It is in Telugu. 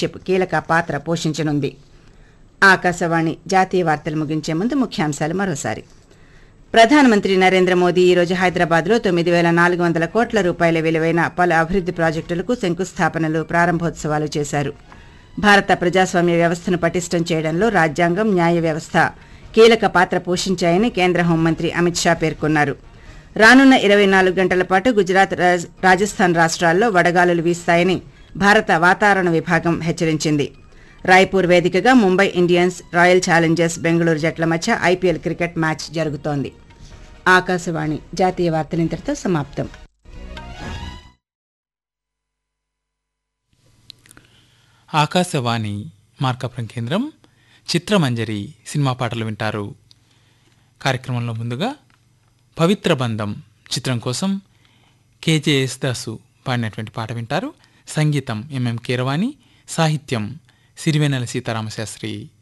టౌన్షిప్ కీలక పాత్ర పోషించనుంది ఆకాశవాణి జాతీయ వార్తలు ముగించే ముందు ముఖ్యాంశాలు మరోసారి ప్రధానమంత్రి నరేంద్ర మోదీ ఈ రోజు హైదరాబాద్లో తొమ్మిది వేల నాలుగు వందల కోట్ల రూపాయల విలువైన పలు అభివృద్ది ప్రాజెక్టులకు శంకుస్థాపనలు ప్రారంభోత్సవాలు చేశారు భారత ప్రజాస్వామ్య వ్యవస్థను పటిష్టం చేయడంలో రాజ్యాంగం న్యాయ వ్యవస్థ కీలక పాత్ర పోషించాయని కేంద్ర హోంమంత్రి అమిత్ షా పేర్కొన్నారు రానున్న ఇరవై నాలుగు గంటల పాటు గుజరాత్ రాజ్- రాజస్థాన్ రాష్ట్రాల్లో వడగాలులు వీస్తాయని భారత వాతావరణ విభాగం హెచ్చరించింది రాయ్పూర్ వేదికగా Mumbai Indians Royal Challengers Bengaluru జట్ల మధ్య ఐపీఎల్ క్రికెట్ మ్యాచ్ జరుగుతోంది ఆకాశవాణి జాతీయ వార్తలు ఇంతటితో సమాప్తం ఆకాశవాణి మార్కాపురం కేంద్రం చిత్రమంజరి సినిమా పాటలు వింటారు కార్యక్రమంలో ముందుగా పవిత్ర బంధం చిత్రం కోసం కేజేఎస్ దాసు పాడినటువంటి పాట వింటారు సంగీతం ఎంఎం కీరవాణి సాహిత్యం సిరివెన్నెల సీతారామశాస్త్రి